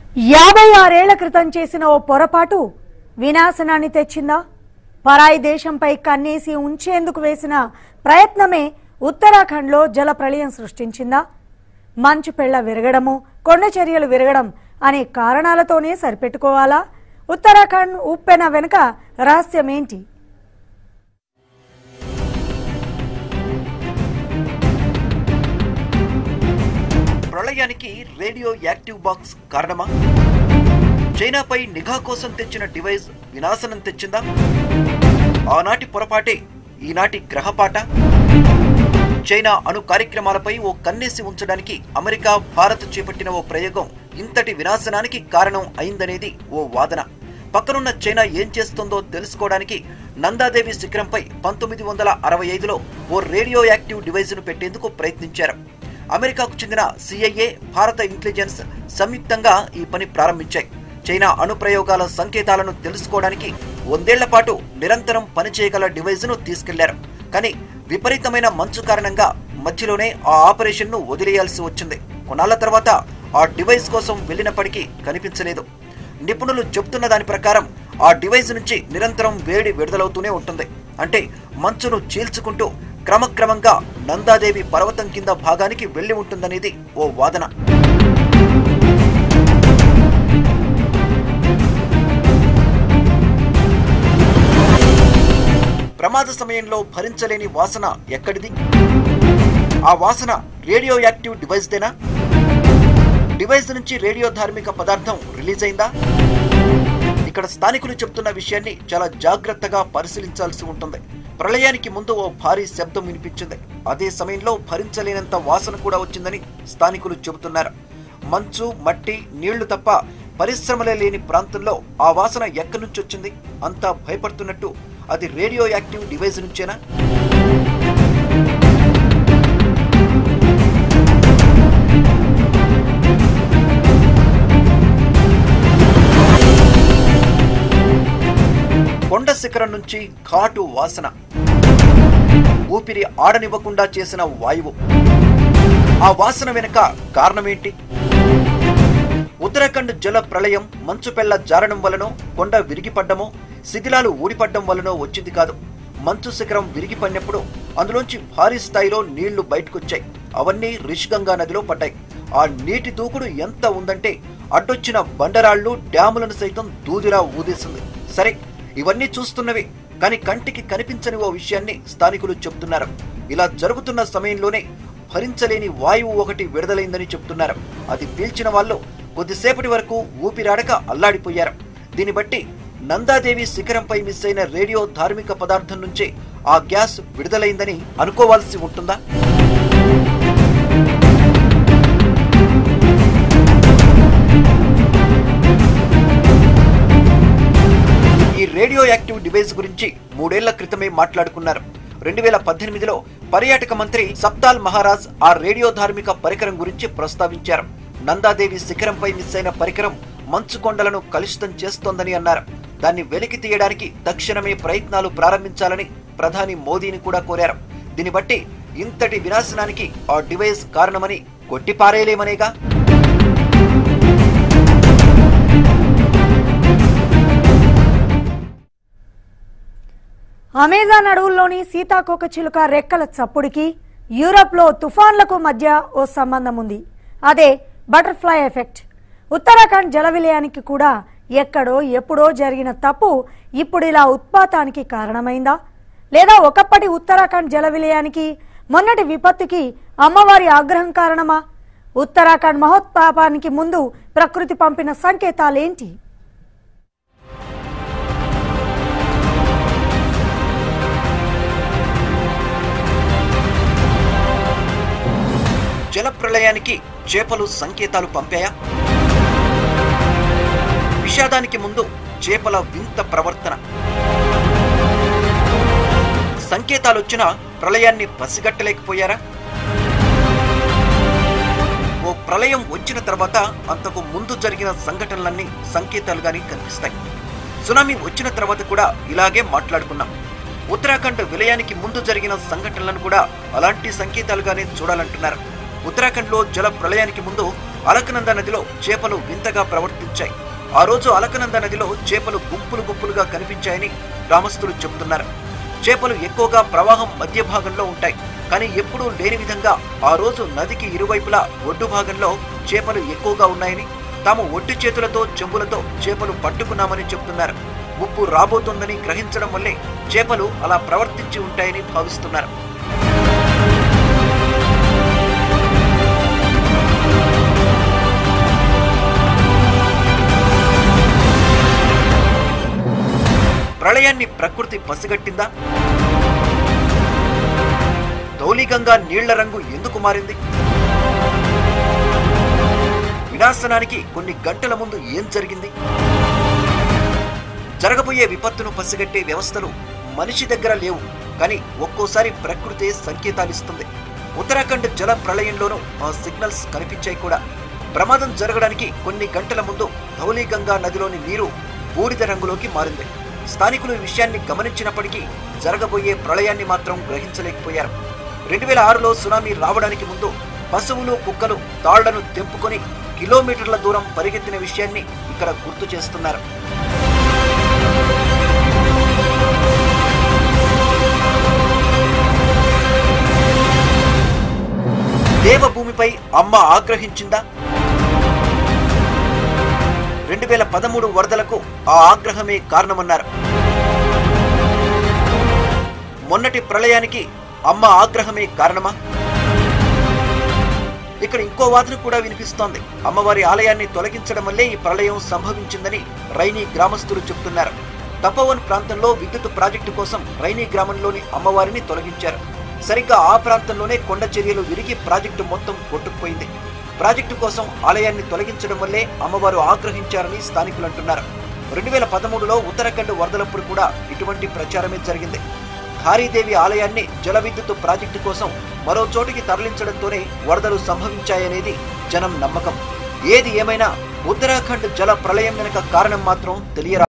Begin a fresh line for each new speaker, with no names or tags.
యాభై ఆరేళ్ల క్రితం చేసిన ఓ పొరపాటు వినాశనాన్ని తెచ్చిందా పరాయి దేశంపై కన్నేసి ఉంచేందుకు వేసిన ప్రయత్నమే ఉత్తరాఖండ్లో జల ప్రళయం సృష్టించిందా మంచు పెళ్ల విరగడము కొండ చర్యలు విరగడం అనే కారణాలతోనే సరిపెట్టుకోవాలా ఉత్తరాఖండ్ ఉప్పెన వెనుక రహస్యమేంటి
ప్రళయానికి రేడియో యాక్టివ్ బాక్స్ కారణమా చైనాపై నిఘా కోసం తెచ్చిన డివైస్ వినాశనం తెచ్చిందా ఆనాటి పొరపాటే ఈనాటి గ్రహపాట చైనా అణు కార్యక్రమాలపై ఓ కన్నేసి ఉంచడానికి అమెరికా భారత్ చేపట్టిన ఓ ప్రయోగం ఇంతటి వినాశనానికి కారణం అయిందనేది ఓ వాదన పక్కనున్న చైనా ఏం చేస్తుందో తెలుసుకోవడానికి నందాదేవి శిఖరంపై పంతొమ్మిది వందల అరవై ఐదులో ఓ రేడియో యాక్టివ్ డివైజ్ను పెట్టేందుకు ప్రయత్నించారు అమెరికాకు చెందిన సిఐఏ భారత ఇంటెలిజెన్స్ సంయుక్తంగా ఈ పని ప్రారంభించాయి చైనా అణుప్రయోగాల సంకేతాలను తెలుసుకోవడానికి వందేళ్ల పాటు నిరంతరం పనిచేయగల డివైజ్ను తీసుకెళ్లారు కానీ విపరీతమైన మంచు కారణంగా మధ్యలోనే ఆ ఆపరేషన్ను వదిలేయాల్సి వచ్చింది కొన్నాళ్ల తర్వాత ఆ డివైస్ కోసం వెళ్ళినప్పటికీ కనిపించలేదు నిపుణులు చెబుతున్న దాని ప్రకారం ఆ డివైస్ నుంచి నిరంతరం వేడి విడుదలవుతూనే ఉంటుంది అంటే మంచును చీల్చుకుంటూ క్రమక్రమంగా నందాదేవి పర్వతం కింద భాగానికి వెళ్లి ఉంటుందనేది ఓ వాదన ప్రమాద సమయంలో భరించలేని వాసన ఎక్కడిది ఆ వాసన రేడియో యాక్టివ్ డివైస్దేనా డివైస్ నుంచి రేడియో ధార్మిక పదార్థం రిలీజ్ అయిందా ఇక్కడ స్థానికులు చెప్తున్న విషయాన్ని చాలా జాగ్రత్తగా పరిశీలించాల్సి ఉంటుంది ప్రళయానికి ముందు ఓ భారీ శబ్దం వినిపించింది అదే సమయంలో భరించలేనంత వాసన కూడా వచ్చిందని స్థానికులు చెబుతున్నారు మంచు మట్టి నీళ్లు తప్ప పరిశ్రమలే లేని ప్రాంతంలో ఆ వాసన ఎక్కడి నుంచి వచ్చింది అంతా భయపడుతున్నట్టు అది రేడియో యాక్టివ్ డివైస్ నుంచేనా కొండ శిఖరం నుంచి ఘాటు వాసన ఊపిరి ఆడనివ్వకుండా చేసిన వాయువు ఆ వాసన వెనుక కారణమేంటి ఉత్తరాఖండ్ జల ప్రళయం మంచు పెళ్ల జారడం వలనో కొండ విరిగిపడ్డమో శిథిలాలు ఊడిపడ్డం వలనో వచ్చింది కాదు మంచు శిఖరం విరిగిపడినప్పుడు అందులోంచి భారీ స్థాయిలో నీళ్లు బయటకొచ్చాయి అవన్నీ రిషిగంగా నదిలో పడ్డాయి ఆ నీటి దూకుడు ఎంత ఉందంటే అడ్డొచ్చిన బండరాళ్లు డ్యాములను సైతం దూదిలా ఊదేసింది సరే ఇవన్నీ చూస్తున్నవి కానీ కంటికి కనిపించని ఓ విషయాన్ని స్థానికులు చెబుతున్నారు ఇలా జరుగుతున్న సమయంలోనే భరించలేని వాయువు ఒకటి విడుదలైందని చెప్తున్నారు అది పీల్చిన వాళ్ళు కొద్దిసేపటి వరకు ఊపిరాడక అల్లాడిపోయారు దీన్ని బట్టి నందాదేవి శిఖరంపై మిస్ అయిన రేడియో ధార్మిక పదార్థం నుంచే ఆ గ్యాస్ విడుదలైందని అనుకోవాల్సి ఉంటుందా ఈ రేడియో యాక్టివ్ డివైస్ గురించి మూడేళ్ల క్రితమే మాట్లాడుకున్నారు రెండు వేల పద్దెనిమిదిలో పర్యాటక మంత్రి సప్తాల్ మహారాజ్ ఆ రేడియో ధార్మిక పరికరం గురించి ప్రస్తావించారు నందాదేవి శిఖరంపై మిస్ అయిన పరికరం మంచు కొండలను కలుషితం చేస్తోందని అన్నారు దాన్ని వెలికి తీయడానికి తక్షణమే ప్రయత్నాలు ప్రారంభించాలని ప్రధాని మోదీని కూడా కోరారు దీన్ని బట్టి ఇంతటి వినాశనానికి ఆ డివైస్ కారణమని కొట్టిపారేయలేమనేగా
అమెజాన్ అడవుల్లోని సీతాకోక చిలుక రెక్కల చప్పుడికి యూరప్లో తుఫాన్లకు మధ్య ఓ సంబంధం ఉంది అదే బటర్ఫ్లై ఎఫెక్ట్ ఉత్తరాఖండ్ జల విలయానికి కూడా ఎక్కడో ఎప్పుడో జరిగిన తప్పు ఇప్పుడు ఇలా ఉత్పాతానికి కారణమైందా లేదా ఒకప్పటి ఉత్తరాఖండ్ జల విలయానికి మొన్నటి విపత్తుకి అమ్మవారి ఆగ్రహం కారణమా ఉత్తరాఖండ్ మహోత్పాపానికి ముందు ప్రకృతి పంపిన సంకేతాలేంటి
జల ప్రళయానికి చేపలు సంకేతాలు పంపాయా విషాదానికి ముందు చేపల వింత ప్రవర్తన సంకేతాలొచ్చినా ప్రళయాన్ని పసిగట్టలేకపోయారా ఓ ప్రళయం వచ్చిన తర్వాత అంతకు ముందు జరిగిన సంఘటనలన్నీ సంకేతాలుగానే కనిపిస్తాయి సునామీ వచ్చిన తర్వాత కూడా ఇలాగే మాట్లాడుకున్నాం ఉత్తరాఖండ్ విలయానికి ముందు జరిగిన సంఘటనలను కూడా అలాంటి సంకేతాలుగానే చూడాలంటున్నారు ఉత్తరాఖండ్లో జల ప్రళయానికి ముందు అలకనంద నదిలో చేపలు వింతగా ప్రవర్తించాయి ఆ రోజు అలకనంద నదిలో చేపలు గుంపులు గుంపులుగా కనిపించాయని గ్రామస్తులు చెబుతున్నారు చేపలు ఎక్కువగా ప్రవాహం మధ్య భాగంలో ఉంటాయి కానీ ఎప్పుడూ లేని విధంగా ఆ రోజు నదికి ఇరువైపులా ఒడ్డు భాగంలో చేపలు ఎక్కువగా ఉన్నాయని తాము ఒట్టి చేతులతో చెంబులతో చేపలు పట్టుకున్నామని చెబుతున్నారు ముప్పు రాబోతోందని గ్రహించడం వల్లే చేపలు అలా ప్రవర్తించి ఉంటాయని భావిస్తున్నారు ప్రళయాన్ని ప్రకృతి పసిగట్టిందా ధౌలికంగా నీళ్ల రంగు ఎందుకు మారింది వినాశనానికి కొన్ని గంటల ముందు ఏం జరిగింది జరగబోయే విపత్తును పసిగట్టే వ్యవస్థలు మనిషి దగ్గర లేవు కానీ ఒక్కోసారి ప్రకృతే సంకేతాలిస్తుంది ఉత్తరాఖండ్ జల ప్రళయంలోనూ ఆ సిగ్నల్స్ కనిపించాయి కూడా ప్రమాదం జరగడానికి కొన్ని గంటల ముందు ధౌలీగంగా నదిలోని నీరు బూడిద రంగులోకి మారింది స్థానికులు ఈ విషయాన్ని గమనించినప్పటికీ జరగబోయే ప్రళయాన్ని మాత్రం గ్రహించలేకపోయారు రెండు వేల ఆరులో సునామీ రావడానికి ముందు పశువులు కుక్కలు తాళ్లను తెంపుకొని కిలోమీటర్ల దూరం పరిగెత్తిన విషయాన్ని ఇక్కడ గుర్తు చేస్తున్నారు దేవభూమిపై అమ్మ ఆగ్రహించిందా రెండు వేల పదమూడు వరదలకు ఆ ఆగ్రహమే కారణమన్నారు మొన్నటి ప్రళయానికి అమ్మ ఆగ్రహమే కారణమా ఇక్కడ ఇంకో వాదన కూడా వినిపిస్తోంది అమ్మవారి ఆలయాన్ని తొలగించడం వల్లే ఈ ప్రళయం సంభవించిందని రైనీ గ్రామస్తులు చెబుతున్నారు తపోవన్ ప్రాంతంలో విద్యుత్ ప్రాజెక్టు కోసం రైనీ గ్రామంలోని అమ్మవారిని తొలగించారు సరిగ్గా ఆ ప్రాంతంలోనే కొండ చర్యలు విరిగి ప్రాజెక్టు మొత్తం కొట్టుకుపోయింది ప్రాజెక్టు కోసం ఆలయాన్ని తొలగించడం వల్లే అమ్మవారు ఆగ్రహించారని స్థానికులు అంటున్నారు రెండు వేల పదమూడులో ఉత్తరాఖండ్ వరదలప్పుడు కూడా ఇటువంటి ప్రచారమే జరిగింది హారీదేవి ఆలయాన్ని జల విద్యుత్ ప్రాజెక్టు కోసం మరో చోటికి తరలించడంతోనే వరదలు సంభవించాయనేది జనం నమ్మకం ఏది ఏమైనా ఉత్తరాఖండ్ జల ప్రళయం వెనుక కారణం మాత్రం తెలియరా